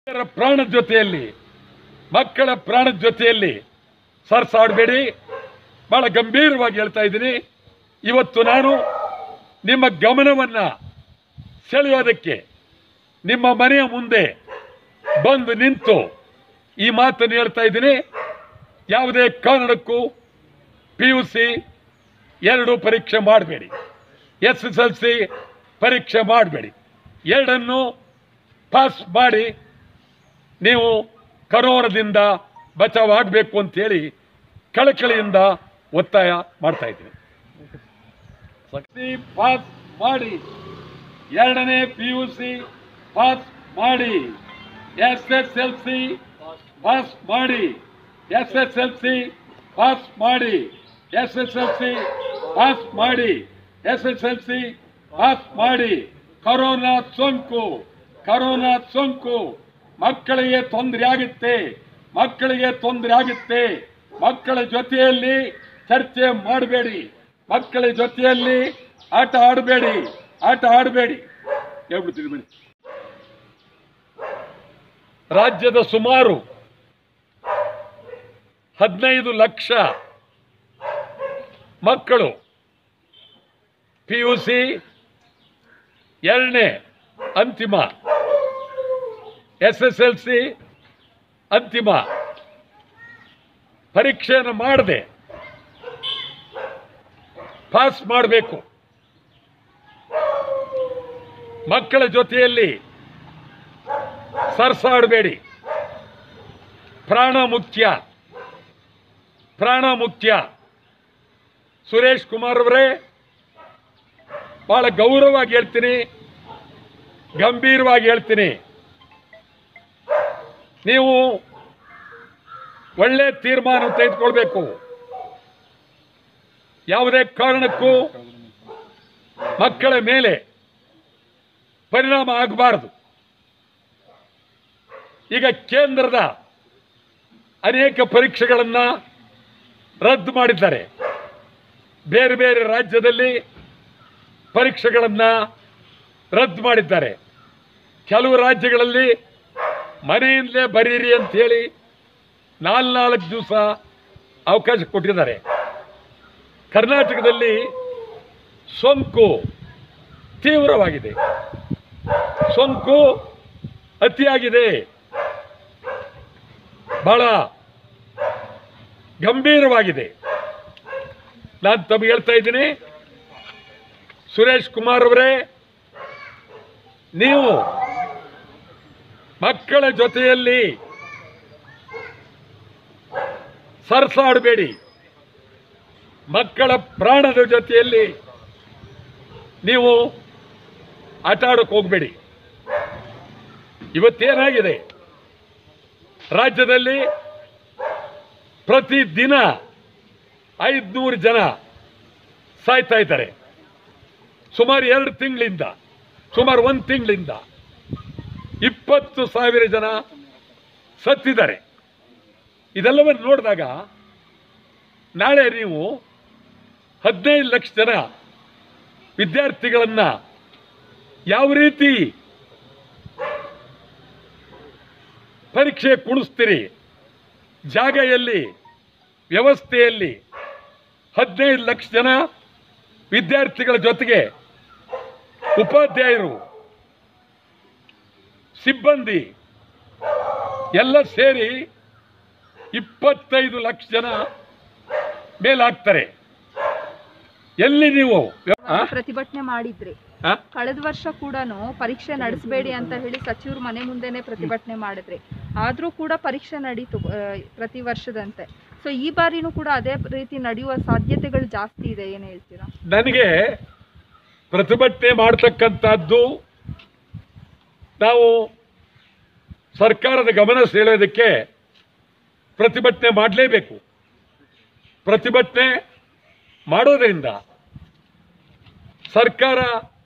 ಮಕ್ಕಳ ಪ್ರಾಣದ ಜೊತೆಯಲ್ಲಿ ಮಕ್ಕಳ ಪ್ರಾಣದ ಜೊತೆಯಲ್ಲಿ ಸರ್ಸಾಡಬೇಡಿ ಬಹಳ ಗಂಭೀರವಾಗಿ ಹೇಳ್ತಾ ಇದ್ದೀನಿ ಇವತ್ತು ನಾನು ನಿಮ್ಮ ಗಮನವನ್ನು ಸೆಳೆಯೋದಕ್ಕೆ ನಿಮ್ಮ ಮನೆಯ ಮುಂದೆ ಬಂದು ನಿಂತು ಈ ಮಾತನ್ನು ಹೇಳ್ತಾ ಇದ್ದೀನಿ ಯಾವುದೇ ಕಾರಣಕ್ಕೂ ಪಿ ಯು ಸಿ ಎರಡು ಪರೀಕ್ಷೆ ಮಾಡಬೇಡಿ ಎಸ್ ಎಸ್ ಎಲ್ ಸಿ ಪರೀಕ್ಷೆ ಮಾಡಬೇಡಿ ಎರಡನ್ನು ಪಾಸ್ ಮಾಡಿ ನೀವು ಕರೋನದಿಂದ ಬಚಾವಾಗಬೇಕು ಅಂತೇಳಿ ಕಳಕಳಿಯಿಂದ ಒತ್ತಾಯ ಮಾಡ್ತಾ ಇದ್ದೀನಿ ಶಕ್ತಿ ಪಾಸ್ ಮಾಡಿ ಎರಡನೇ ಪಿ ಯು ಸಿ ಪಾಸ್ ಮಾಡಿ S S L C pass ಮಾಡಿ S S L C pass ಮಾಡಿ S S L C pass ಮಾಡಿ S S L C pass ಮಾಡಿ ಕರೋನಾ ಸೋಂಕು ಕರೋನಾ ಸೋಂಕು ಮಕ್ಕಳಿಗೆ ತೊಂದರೆ ಆಗುತ್ತೆ ಮಕ್ಕಳಿಗೆ ತೊಂದರೆ ಆಗುತ್ತೆ ಮಕ್ಕಳ ಜೊತೆಯಲ್ಲಿ ಚರ್ಚೆ ಮಾಡಬೇಡಿ ಮಕ್ಕಳ ಜೊತೆಯಲ್ಲಿ ಆಟ ಆಡಬೇಡಿ ಆಟ ಆಡಬೇಡಿ ಹೇಳ್ಬಿಡ್ತೀನಿ ಬನ್ನಿ ರಾಜ್ಯದ ಸುಮಾರು ಹದಿನೈದು ಲಕ್ಷ ಮಕ್ಕಳು ಪಿ ಯು ಸಿ ಎರಡನೇ ಅಂತಿಮ ಎಸ್ ಎಸ್ ಎಲ್ ಸಿ ಅಂತಿಮ ಪರೀಕ್ಷೆಯನ್ನು ಮಾಡದೆ ಪಾಸ್ ಮಾಡಬೇಕು ಮಕ್ಕಳ ಜೊತೆಯಲ್ಲಿ ಸರ್ಸಾಡಬೇಡಿ ಪ್ರಾಣ ಮುಖ್ಯ ಪ್ರಾಣ ಮುಖ್ಯ ಸುರೇಶ್ ಕುಮಾರ್ ಅವರೇ ಬಹಳ ಗೌರವವಾಗಿ ಹೇಳ್ತೀನಿ ಗಂಭೀರವಾಗಿ ಹೇಳ್ತೀನಿ ನೀವು ಒಳ್ಳೆ ತೀರ್ಮಾನ ತೆಗೆದುಕೊಳ್ಬೇಕು ಯಾವುದೇ ಕಾರಣಕ್ಕೂ ಮಕ್ಕಳ ಮೇಲೆ ಪರಿಣಾಮ ಆಗಬಾರದು ಈಗ ಕೇಂದ್ರದ ಅನೇಕ ಪರೀಕ್ಷೆಗಳನ್ನು ರದ್ದು ಮಾಡಿದ್ದಾರೆ ಬೇರೆ ಬೇರೆ ರಾಜ್ಯದಲ್ಲಿ ಪರೀಕ್ಷೆಗಳನ್ನು ರದ್ದು ಮಾಡಿದ್ದಾರೆ ಕೆಲವು ರಾಜ್ಯಗಳಲ್ಲಿ ಮನೆಯಿಂದಲೇ ಬರೀರಿ ಅಂತ ಹೇಳಿ ನಾಲ್ನಾಲ್ಕು ದಿವಸ ಅವಕಾಶ ಕೊಟ್ಟಿದ್ದಾರೆ ಕರ್ನಾಟಕದಲ್ಲಿ ಸೋಂಕು ತೀವ್ರವಾಗಿದೆ ಸೋಂಕು ಅತಿಯಾಗಿದೆ ಬಹಳ ಗಂಭೀರವಾಗಿದೆ ನಾನು ತಮಗೆ ಹೇಳ್ತಾ ಇದ್ದೀನಿ ಸುರೇಶ್ ಕುಮಾರ್ ಅವರೇ ನೀವು ಮಕ್ಕಳ ಜೊತೆಯಲ್ಲಿ ಸರ್ಸಾಡಬೇಡಿ ಮಕ್ಕಳ ಪ್ರಾಣದ ಜೊತೆಯಲ್ಲಿ ನೀವು ಆಟ ಆಡೋಕೆ ಹೋಗಬೇಡಿ ಇವತ್ತೇನಾಗಿದೆ ರಾಜ್ಯದಲ್ಲಿ ಪ್ರತಿದಿನ ಐದುನೂರು ಜನ ಸಾಯ್ತಾ ಇದ್ದಾರೆ ಸುಮಾರು ಎರಡು ತಿಂಗಳಿಂದ ಸುಮಾರು ಒಂದು ತಿಂಗಳಿಂದ ಇಪ್ಪತ್ತು ಸಾವಿರ ಜನ ಸತ್ತಿದ್ದಾರೆ ಇದೆಲ್ಲವನ್ನು ನೋಡಿದಾಗ ನಾಳೆ ನೀವು ಹದಿನೈದು ಲಕ್ಷ ಜನ ವಿದ್ಯಾರ್ಥಿಗಳನ್ನು ಯಾವ ರೀತಿ ಪರೀಕ್ಷೆ ಕುಣಿಸ್ತೀರಿ ಜಾಗ ಎಲ್ಲಿ ವ್ಯವಸ್ಥೆಯಲ್ಲಿ ಹದಿನೈದು ಲಕ್ಷ ಜನ ವಿದ್ಯಾರ್ಥಿಗಳ ಜೊತೆಗೆ ಉಪಾಧ್ಯಾಯರು ಸಿಬ್ಬಂದಿ ಎಲ್ಲ ಸೇರಿ ಇಪ್ಪತ್ತೈದು ಲಕ್ಷ ಜನ ಮೇಲಾಗ್ತಾರೆ ಎಲ್ಲಿ ನೀವು ಆ? ಪ್ರತಿಭಟನೆ ಮಾಡಿದ್ರಿ ಆ? ಕಳೆದ ವರ್ಷ ಕೂಡ ಪರೀಕ್ಷೆ ನಡೆಸಬೇಡಿ ಅಂತ ಹೇಳಿ ಸಚಿವರು ಮನೆ ಮುಂದೆನೆ ಪ್ರತಿಭಟನೆ ಮಾಡಿದ್ರಿ ಆದ್ರೂ ಕೂಡ ಪರೀಕ್ಷೆ ನಡೀತು ಆ, ಪ್ರತಿ ವರ್ಷದಂತೆ ಸೊ ಈ ಬಾರಿನೂ ಕೂಡ ಅದೇ ರೀತಿ ನಡೆಯುವ ಸಾಧ್ಯತೆಗಳು ಜಾಸ್ತಿ ಇದೆ ಏನ್ ಹೇಳ್ತೀರಾ ನನಗೆ ಪ್ರತಿಭಟನೆ ಮಾಡ್ತಕ್ಕಂಥದ್ದು ನಾವು ಸರ್ಕಾರದ ಗಮನ ಸೆಳೆಯೋದಕ್ಕೆ ಪ್ರತಿಭಟನೆ ಮಾಡಲೇಬೇಕು ಪ್ರತಿಭಟನೆ ಮಾಡೋದ್ರಿಂದ ಸರ್ಕಾರ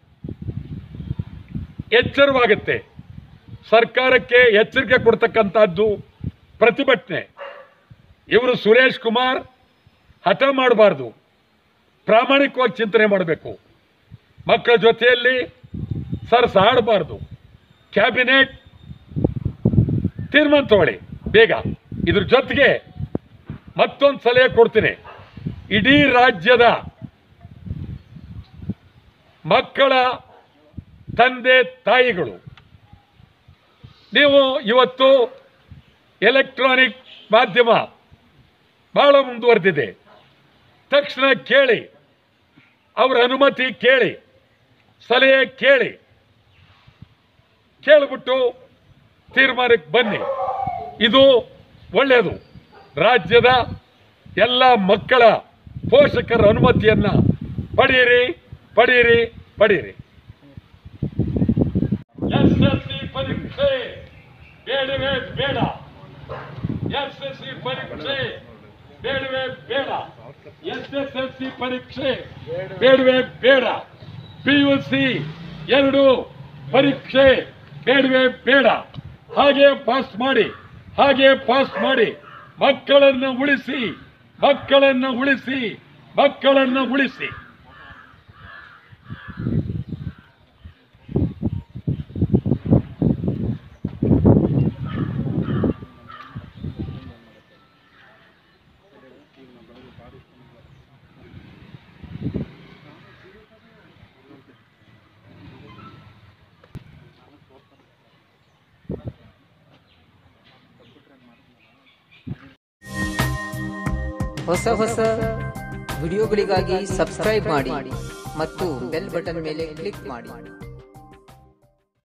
ಎಚ್ಚರವಾಗುತ್ತೆ ಸರ್ಕಾರಕ್ಕೆ ಎಚ್ಚರಿಕೆ ಕೊಡ್ತಕ್ಕಂಥದ್ದು ಪ್ರತಿಭಟನೆ ಇವರು ಸುರೇಶ್ ಕುಮಾರ್ ಹಠ ಮಾಡಬಾರ್ದು ಪ್ರಾಮಾಣಿಕವಾಗಿ ಚಿಂತನೆ ಮಾಡಬೇಕು ಮಕ್ಕಳ ಜೊತೆಯಲ್ಲಿ ಸರ್ಸ ಆಡಬಾರ್ದು ಕ್ಯಾಬಿನೆಟ್ ತೀರ್ಮಾನ ತಗೊಳ್ಳಿ ಬೇಗ ಇದ್ರ ಜೊತೆಗೆ ಮತ್ತೊಂದು ಸಲಹೆ ಕೊಡ್ತೀನಿ ಇಡೀ ರಾಜ್ಯದ ಮಕ್ಕಳ ತಂದೆ ತಾಯಿಗಳು ನೀವು ಇವತ್ತು ಎಲೆಕ್ಟ್ರಾನಿಕ್ ಮಾಧ್ಯಮ ಬಹಳ ಮುಂದುವರೆದಿದೆ ತಕ್ಷಣ ಕೇಳಿ ಅವರ ಅನುಮತಿ ಕೇಳಿ ಸಲಹೆ ಕೇಳಿ ಕೇಳಿಬಿಟ್ಟು ತೀರ್ಮಾನಕ್ಕೆ ಬನ್ನಿ ಇದು ಒಳ್ಳೆಯದು ರಾಜ್ಯದ ಎಲ್ಲ ಮಕ್ಕಳ ಪೋಷಕರ ಅನುಮತಿಯನ್ನ ಪಡೆಯಿರಿ ಪಡೆಯಿರಿ ಪಡೆಯಿರಿ ಎಸ್ ಎಸ್ ಸಿ ಪರೀಕ್ಷೆ ಬೇಡವೇ ಬೇಡ ಎಸ್ ಎಸ್ ಸಿ ಪರೀಕ್ಷೆ ಬೇಡವೇ ಬೇಡ ಎಸ್ ಎಸ್ ಎಲ್ ಸಿ ಪರೀಕ್ಷೆ ಬೇಡವೇ ಬೇಡ ಪಿ ಯು ಸಿ ಎರಡು ಪರೀಕ್ಷೆ ಬೇಡವೇ ಬೇಡ ಹಾಗೆ ಪಾಸ್ ಮಾಡಿ ಹಾಗೆ ಪಾಸ್ ಮಾಡಿ ಮಕ್ಕಳನ್ನ ಉಳಿಸಿ ಮಕ್ಕಳನ್ನ ಉಳಿಸಿ ಮಕ್ಕಳನ್ನ ಉಳಿಸಿ ಹೊಸ ಹೊಸ ವಿಡಿಯೋಗಳಿಗಾಗಿ ಸಬ್ಸ್ಕ್ರೈಬ್ ಮಾಡಿ ಮತ್ತು ಬೆಲ್ ಬಟನ್ ಮೇಲೆ ಕ್ಲಿಕ್ ಮಾಡಿ